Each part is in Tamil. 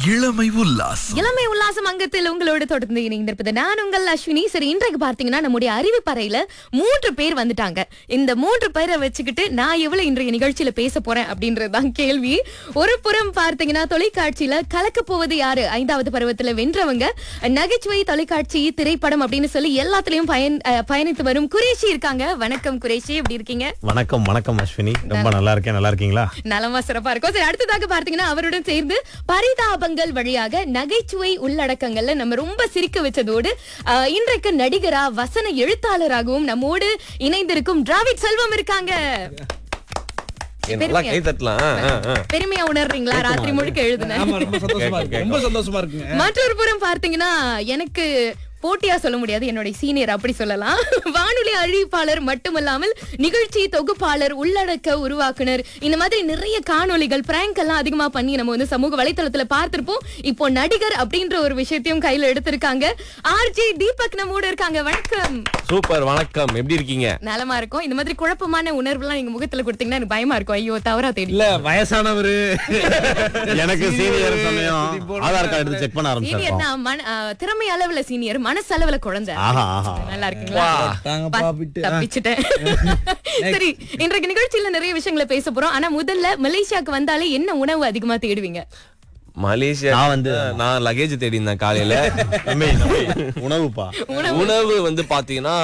இளமை உல்லாசம் இளமை உல்லாசம் அங்கத்தில் உங்களோடு தொடர்ந்து இணைந்திருப்பது நான் உங்கள் அஸ்வினி சரி இன்றைக்கு பார்த்தீங்கன்னா நம்முடைய அறிவிப்பறையில மூன்று பேர் வந்துட்டாங்க இந்த மூன்று பேரை வச்சுக்கிட்டு நான் எவ்வளவு இன்றைய நிகழ்ச்சியில பேச போறேன் அப்படின்றதுதான் கேள்வி ஒரு புறம் பார்த்தீங்கன்னா தொலைக்காட்சியில கலக்க போவது யாரு ஐந்தாவது பருவத்துல வென்றவங்க நகைச்சுவை தொலைக்காட்சி திரைப்படம் அப்படின்னு சொல்லி எல்லாத்துலயும் பயன் அஹ், பயணித்து வரும் குரேஷி இருக்காங்க வணக்கம் குரேஷி எப்படி இருக்கீங்க வணக்கம் வணக்கம் அஸ்வினி ரொம்ப நல்லா இருக்கேன் நல்லா இருக்கீங்களா நலமா சிறப்பா இருக்கும் சரி அடுத்ததாக பார்த்தீங்கன்னா அவருடன் சேர்ந்து பரிதாபங்கள் வழியாக நகைச்சுவை உள்ளடக்கங்கள்ல நம்ம ரொம்ப சிரிக்க வச்சதோடு ஆஹ், இன்றைக்கு நடிகரா வசன எழுத்தாளராகவும் நம்மோடு இணைந்திருக்கும் டிராவிட் செல்வம் இருக்காங்க ஏ, நல்லா கை தட்டலாம் ஆ, ஆ, ஆ. பெருமையா உணர்றீங்களா ராத்திரி முழுக்க எழுதுன ஆமா ரொம்ப சந்தோஷமா இருக்கு ரொம்ப சந்தோஷமா இருக்குங்க மற்றொரு புறம் பார்த்தீங்கன்னா எனக்கு போட்டியா சொல்ல முடியாது என்னுடைய சீனியர் அப்படி சொல்லலாம் வானொலி அறிவிப்பாளர் மட்டுமல்லாமல் நிகழ்ச்சி தொகுப்பாளர் உள்ளடக்க உருவாக்குனர் இந்த மாதிரி நிறைய காணொளிகள் பிராங்க் எல்லாம் அதிகமா பண்ணி நம்ம வந்து சமூக வலைத்தளத்துல பார்த்திருப்போம் இப்போ நடிகர் அப்படின்ற ஒரு விஷயத்தையும் கையில எடுத்திருக்காங்க ஆர்ஜே தீபக் நம்மோட இருக்காங்க வணக்கம் சூப்பர் வணக்கம் எப்படி இருக்கீங்க நலமா இருக்கும் இந்த மாதிரி குழப்பமான உணர்வுலாம் நீங்க முகத்துல கொடுத்தீங்கன்னா எனக்கு பயமா இருக்கும் ஐயோ தவறா தேடி இல்ல வயசானவரு எனக்கு சீனியர் சமயம் ஆதார் கார்டு எடுத்து செக் பண்ண சீனியர் ஆரம்பிச்சிருக்கோம் தான் மன- ஆஹ், திறமை அளவுல சீனியர் மனசு அளவுல குழந்தை ஆஹா ஆஹா நல்லா இருக்கீங்களா தாங்க பா- பாப்பிட்டு ஆ. தப்பிச்சிட்டேன் சரி இன்றைக்கு நிகழ்ச்சியில நிறைய விஷயங்களை பேச போறோம் ஆனா முதல்ல மலேசியாக்கு வந்தாலே என்ன உணவு அதிகமா தேடுவீங்க மலேசியா நான் வந்து- நான் லகேஜ் தேடி இருந்தேன் காலையில தம்பி, தம்பி, உணவுப்பா உணவு வந்து பாத்தீங்கன்னா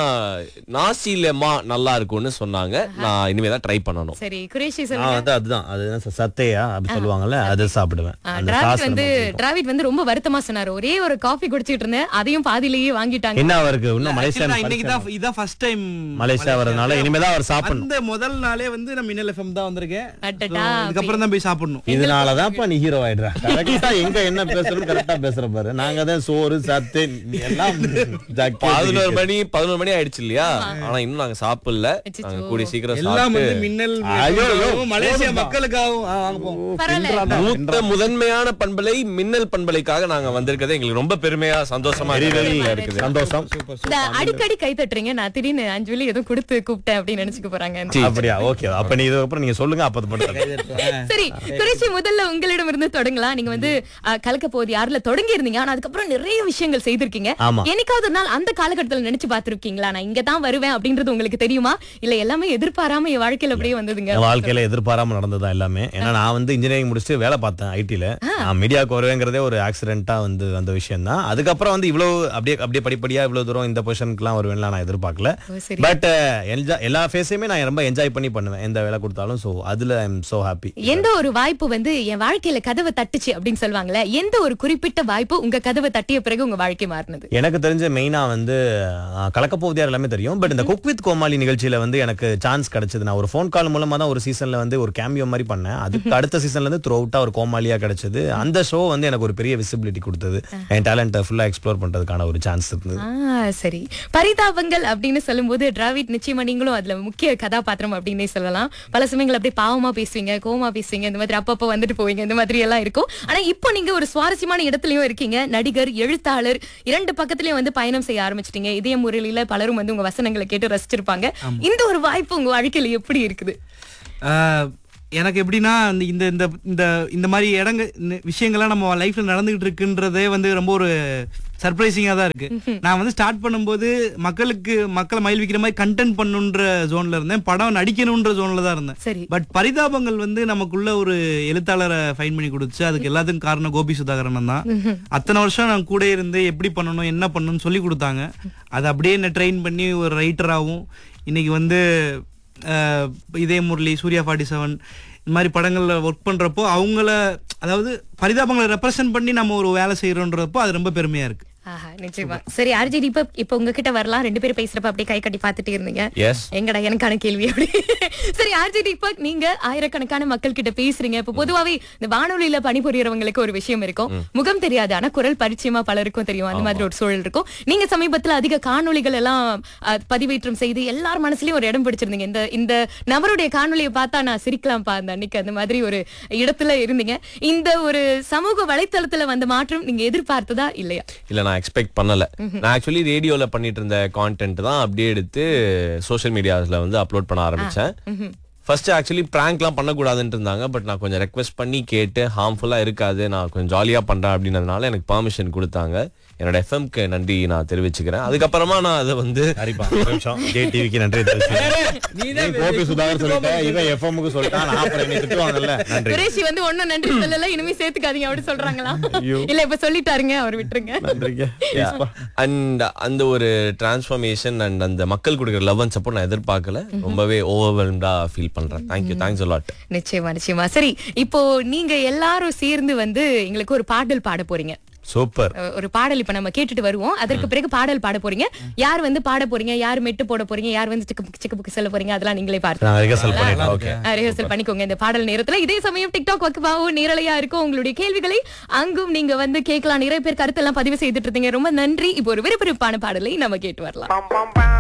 நாசி லெமா நல்லா இருக்கும்னு சொன்னாங்க நான் இனிமே தான் ட்ரை பண்ணணும் சரி குரேஷி நான் சொல்லுங்க வந்து அதுதான் அது என்ன ச- சத்தையா அப்படி சொல்லுவாங்க அது சாப்பிடுவேன் ஆ, அந்த டிராவிட் sauce வந்து ரொம்ப பிடிக்கும். டிராவிட் வந்து ரொம்ப வருத்தமா சொன்னாரு ஒரே ஒரு காஃபி குடிச்சிட்டு இருந்தேன் அதையும் பாதியிலேயே வாங்கிட்டாங்க என்ன அவருக்கு இன்னும் மலேசியா நான் இன்னைக்கு தான் இதான் ஃபர்ஸ்ட் டைம் மலேசியா வரதுனால இனிமேதான் அவர் சாப்பிடணும் அந்த முதல் நாளே வந்து நான் மின்னல் எஃப்எம் தான் வந்திருக்கேன் அடடா, So, இதுக்கப்புறம் தான் போய் சாப்பிடணும் இதனாலதான்ப்பா நீ ஹீரோ ஆயிடுற கரெக்டா எங்க என்ன பேசணும் கரெக்டா பேசுற பாரு நாங்க தான் சோறு சத்து நீ எல்லாம் ஜாக்கெட், பதினோரு மணி பதினோரு மணி ஆயிடுச்சு இல்லையா ஆனா இன்னும் நாங்க சாப்பிடல அச்சச்சோ. நாங்க கூடிய சீக்கிரம் எல்லாம் வந்து சாப்பிட்டு மின்னல் ஐயோ, ஐயோ, மலேசியா போதும்பா. மக்களுக்காகவும் ஆ, வாங்க போவோம் பரவாயில்ல மூத்த முதன்மையான பண்பலை மின்னல் பண்பலைக்காக நாங்க வந்திருக்கிறது எங்களுக்கு ரொம்ப பெருமையா சந்தோஷமா Very, very இருக்குது சந்தோஷம் இந்த அடிக்கடி கை தட்டுறீங்க நான் திடீர்னு அஞ்சலி ஏதோ கொடுத்து கூப்பிட்டேன் அப்படின்னு நினைச்சுக்க போறாங்க அப்படியா ஓகே அப்ப நீ இதுக்கப்புறம் நீங்க சொல்லுங்க அப்ப அது மட்டும் சரி குறைச்சி முதல்ல உங்களிடம் இருந்து தொடங்கலாம் நீங்க வந்து அஹ், கலக்க போது யாருல தொடங்கி இருந்தீங்க ஆனா அதுக்கப்புறம் நிறைய விஷயங்கள் செய்திருக்கீங்க ஆமா. என்னைக்காவது ஒரு நாள் அந்த காலகட்டத்துல நினைச்சு பார்த்திருக்கீங்களா நான் இங்க தான் வருவேன் அப்படின்றது உங்களுக்கு தெரியுமா இல்ல எல்லாமே எதிர்பாராம என் வாழ்க்கையில அப்படியே வந்ததுங்க என் வாழ்க்கையில எதிர்பாராம நடந்ததா எல்லாமே ஏன்னா நான் வந்து இன்ஜினியரிங் முடிச்சுட்டு வேலை பார்த்தேன் ஐடில நான் மீடியாவுக்கு வருவேங்கிறதே ஒரு ஆக்சிடென்ட்டா வந்து அந்த விஷயம் தான் அதுக்கப்புறம் வந்து இவ்வளவு அப்படியே அப்படியே படிப்படியா இவ்வளவு தூரம் இந்த பொசிஷனுக்குலாம் வருவேன்லாம் நான் எதிர்பார்க்கல ஓ, சரி. பட் எல்லா ஃபேஸையுமே நான் ரொம்ப என்ஜாய் பண்ணி பண்ணுவேன் எந்த வேலை கொடுத்தாலும் சோ அதுல ஐ எம் சோ ஹாப்பி எந்த ஒரு வாய்ப்பு வந்து என் வாழ்க்கையில கதவை தட்டுச்சு அப்படின்னு சொல்லுவாங்கல்ல எந்த ஒரு குறிப்பிட்ட வாய்ப்பு உங்க கதவை தட்டிய பிறகு உங்க வாழ்க்கை மாறினது எனக்கு தெரிஞ்ச மெயினா வந்து கலக்க போவதியார் எல்லாமே தெரியும் பட் இந்த குக் வித் கோமாளி நிகழ்ச்சியில வந்து எனக்கு சான்ஸ் கிடைச்சது நான் ஒரு ஃபோன் கால் மூலமா தான் ஒரு சீசன்ல வந்து ஒரு கேமியோ மாதிரி பண்ணேன் அதுக்கு அடுத்த சீசன்ல இருந்து த்ரூ அவுட்டா ஒரு கோமாளியா கிடைச்சது அந்த ஷோ வந்து எனக்கு ஒரு பெரிய விசிபிலிட்டி கொடுத்தது என் டேலண்ட்டை ஃபுல்லா எக்ஸ்ப்ளோர் பண்றதுக்கான ஒரு சான்ஸ் இருந்தது ஆ சரி பரிதாபங்கள் அப்படின்னு சொல்லும்போது டிராவிட் நிச்சயமா நீங்களும் அதுல முக்கிய கதாபாத்திரம் அப்படின்னே சொல்லலாம் பல சமயங்கள் அப்படியே பாவமா பேசுவீங்க கோவமா பேசுவீங்க இந்த மாதிரி அப்பப்போ வந்துட்டு போவீங்க இந்த மாதிரி எல்லாம் இருக்கும் ஆனா இப்போ நீங்க ஒரு சுவாரஸ்யமான இடத்துலயும் இருக்கீங்க நடிகர் எழுத்தாளர் இரண்டு பக்கத்துலயும் வந்து பயணம் செய்ய ஆரம்பிச்சிட்டீங்க இதே முறையில பலரும் வந்து உங்க வசனங்களை கேட்டு ரசிச்சிருப்பாங்க இந்த ஒரு வாய்ப்பு உங்க வாழ்க்கையில எப்படி இருக்குது ஆ, எனக்கு எப்படின்னா இந்த இந்த இந்த இந்த இந்த மாதிரி இடங்க இந்த விஷயங்கள்லாம் நம்ம லைஃப்ல நடந்துகிட்டு இருக்குன்றதே வந்து ரொம்ப ஒரு சர்ப்ரைசிங்கா தான் இருக்கு நான் வந்து ஸ்டார்ட் பண்ணும்போது மக்களுக்கு மக்களை மயில்விக்கிற மாதிரி கண்டென்ட் பண்ணுன்ற ஜோன்ல இருந்தேன் படம் நடிக்கணுன்ற ஜோன்ல தான் இருந்தேன் சரி பட் பரிதாபங்கள் வந்து நமக்குள்ள ஒரு எழுத்தாளரை ஃபைன் பண்ணி கொடுத்து அதுக்கு எல்லாத்துக்கும் காரணம் கோபி சுதாகரன் தான் அத்தனை வருஷம் நான் கூட இருந்து எப்படி பண்ணணும் என்ன பண்ணணும்னு சொல்லி கொடுத்தாங்க அதை அப்படியே என்ன ட்ரெயின் பண்ணி ஒரு ரைட்டராகவும் இன்னைக்கு வந்து அஹ், இதே முரளி சூர்யா ஃபார்ட்டி செவன் இந்த மாதிரி படங்கள்ல ஒர்க் பண்றப்போ அவங்கள அதாவது பரிதாபங்களை ரெப்ரசன்ட் பண்ணி நம்ம ஒரு வேலை செய்யறோன்றப்போ அது ரொம்ப பெருமையா இருக்கு ஆஹா நிச்சயமா சரி அர்ஜித் இப்ப இப்ப உங்ககிட்ட வரலாம் ரெண்டு பேரும் பேசுறப்ப அப்படியே கை கட்டி பார்த்துட்டே இருந்தீங்க எஸ் எங்கடா எனக்கான கேள்வி அப்படி சரி ஆர்ஜி தீபக் நீங்க ஆயிரக்கணக்கான மக்கள் கிட்ட பேசுறீங்க இப்ப பொதுவாவே இந்த வானொலியில பணிபுரியறவங்களுக்கு ஒரு விஷயம் இருக்கும் முகம் தெரியாது ஆனா குரல் பரிச்சயமா பலருக்கும் தெரியும் அந்த மாதிரி ஒரு சூழல் இருக்கும் நீங்க சமீபத்துல அதிக காணொளிகள் எல்லாம் அஹ், பதிவேற்றம் செய்து எல்லார் மனசுலயும் ஒரு இடம் பிடிச்சிருந்தீங்க இந்த இந்த நபருடைய காணொளியை பார்த்தா நான் சிரிக்கலாம்ப்பா அந்த அன்னைக்கு அந்த மாதிரி ஒரு இடத்துல இருந்தீங்க இந்த ஒரு சமூக வலைத்தளத்துல வந்த மாற்றம் நீங்க எதிர்பார்த்ததா இல்லையா இல்ல நான் எக்ஸ்பெக்ட் பண்ணல நான் ஆக்சுவலி ரேடியோல பண்ணிட்டு இருந்த கான்டென்ட் தான் அப்படியே எடுத்து சோஷியல் மீடியாஸ்ல வந்து அப்லோட் பண்ண ஆரம்பிச்சேன் ஃபர்ஸ்ட் ஆக்சுவலி ப்ராங்க்லாம் பண்ணக்கூடாதுன்னு இருந்தாங்க பட் நான் கொஞ்சம் ரெக்வெஸ்ட் பண்ணி கேட்டு ஹார்ம்ஃபுல்லா இருக்காது நான் கொஞ்சம் ஜாலியா பண்றேன் அப்படின்றதுனால எனக்கு பெர்மிஷன் கொடுத்தாங்க என்னோட எஃப்எம்க்கு நன்றி நான் தெரிவிச்சுக்கிறேன் அதுக்கப்புறமா நான் அதை வந்து சரிப்பா ஒரு நிமிஷம் ஜே டிவிக்கு நன்றி தெரிவிச்சுக்கிறேன். கோபி சுதாகர் சொல்லிட்டேன் இவன் எஃப்எம்க்கு சொல்லிட்டான் நான் அப்புறம் என்னை திட்டுவாங்கல்ல நன்றி குரேஷி வந்து ஒண்ணும் நன்றி சொல்லல இனிமே சேர்த்துக்காதீங்க அப்படி சொல்றாங்களா இல்ல இப்ப சொல்லிட்டாருங்க அவர் விட்டுருங்க நன்றிங்க Yes, அண்ட் அந்த ஒரு டிரான்ஸ்ஃபர்மேஷன் அண்ட் அந்த மக்கள் கொடுக்குற லவ் அண்ட் சப்போர்ட் நான் எதிர்பார்க்கல ரொம்பவே ஓவர்வெல்ம்டா ஃபீல் பண்றேன் தேங்க்யூ தேங்க்ஸ் லாட் நிச்சயமா நிச்சயமா சரி இப்போ நீங்க எல்லாரும் சேர்ந்து வந்து எங்களுக்கு ஒரு பாடல் பாட போறீங்க சூப்பர் அஹ் ஒரு பாடல் இப்ப நம்ம கேட்டுட்டு வருவோம் அதற்கு பிறகு பாடல் பாட போறீங்க யார் வந்து பாட போறீங்க யார் மெட்டு போட போறீங்க யார் வந்து சிக்கு சிக்கு புக்கு சொல்ல போறீங்க அதெல்லாம் நீங்களே பார்த்து நான் ரிகர்சல் பண்ணிட்டேன் ஓகே ரிஹர்சல் பண்ணிக்கோங்க இந்த பாடல் நேரத்துல இதே சமயம் டிக்டாக் வக்குவாவும் நேரலையா இருக்கும் உங்களுடைய கேள்விகளை அங்கும் நீங்க வந்து கேட்கலாம் நிறைய பேர் கருத்தெல்லாம் பதிவு செய்துட்டு இருந்தீங்க ரொம்ப நன்றி இப்போ ஒரு விறுவிறுப்பான பாடலை நம்ம கேட்டு வரலாம் bum bum bum